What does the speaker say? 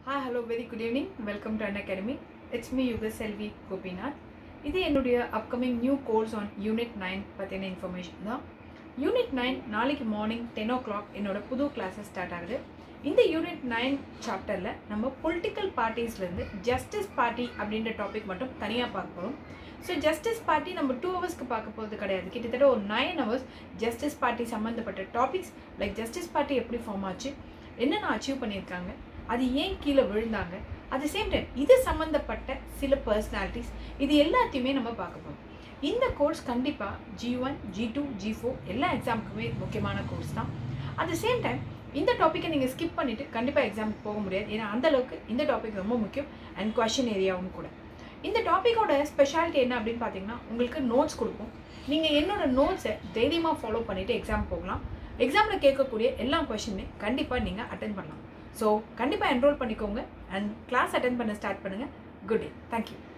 hi hello very good evening welcome to Unacademy it's me Yuga Selvi Gopinath இது என்னுடைய upcoming new course on unit nine பற்றின information தான் unit nine நாளைக்கு morning ten o'clock என்னோட புது classes start ஆகுது இந்த யூனிட் நைன் சாப்டரில் நம்ம பொலிட்டிக்கல் பார்ட்டிஸ்லேருந்து ஜஸ்டிஸ் பார்ட்டி அப்படின்ற டாபிக் மட்டும் தனியாக பார்க்க போகிறோம் ஸோ ஜஸ்டிஸ் பார்ட்டி நம்ம டூ ஹவர்ஸ்க்கு பார்க்க போகிறது கிடையாது கிட்டத்தட்ட ஒரு நைன் ஹவர்ஸ் ஜஸ்டிஸ் பார்ட்டி சம்மந்தப்பட்ட டாபிக்ஸ் லைக் ஜஸ்டிஸ் பார்ட்டி எப்படி ஃபார்ம் ஆச்சு என்னென்ன அச்சீவ் பண்ணியிருக்காங்க அது ஏன் கீழே விழுந்தாங்க அட் சேம் டைம் இது சம்மந்தப்பட்ட சில பர்சனாலிட்டிஸ் இது எல்லாத்தையுமே நம்ம பார்க்க போகிறோம் இந்த கோர்ஸ் கண்டிப்பாக G one G two G four எல்லா எக்ஸாமுக்குமே முக்கியமான கோர்ஸ் தான் அட் சேம் டைம் இந்த டாப்பிக்கை நீங்கள் ஸ்கிப் பண்ணிவிட்டு கண்டிப்பாக எக்ஸாமுக்கு போக முடியாது ஏன்னா அந்த அளவுக்கு இந்த டாபிக் ரொம்ப முக்கியம் அண்ட் கொஷின் ஏரியாவும் கூட இந்த டாப்பிக்கோட ஸ்பெஷாலிட்டி என்ன அப்படின்னு பார்த்தீங்கன்னா உங்களுக்கு நோட்ஸ் கொடுப்போம் நீங்கள் என்னோட நோட்ஸை தைரியமாக ஃபாலோ பண்ணிவிட்டு எக்ஸாம் போகலாம் எக்ஸாமில் கேட்கக்கூடிய எல்லா கொஷினுமே கண்டிப்பாக நீங்கள் அட்டன் பண்ணலாம் ஸோ கண்டிப்பாக என்ரோல் பண்ணிக்கோங்க அண்ட் கிளாஸ் அட்டன் பண்ண ஸ்டார்ட் பண்ணுங்கள் குட் டே தேங்க்யூ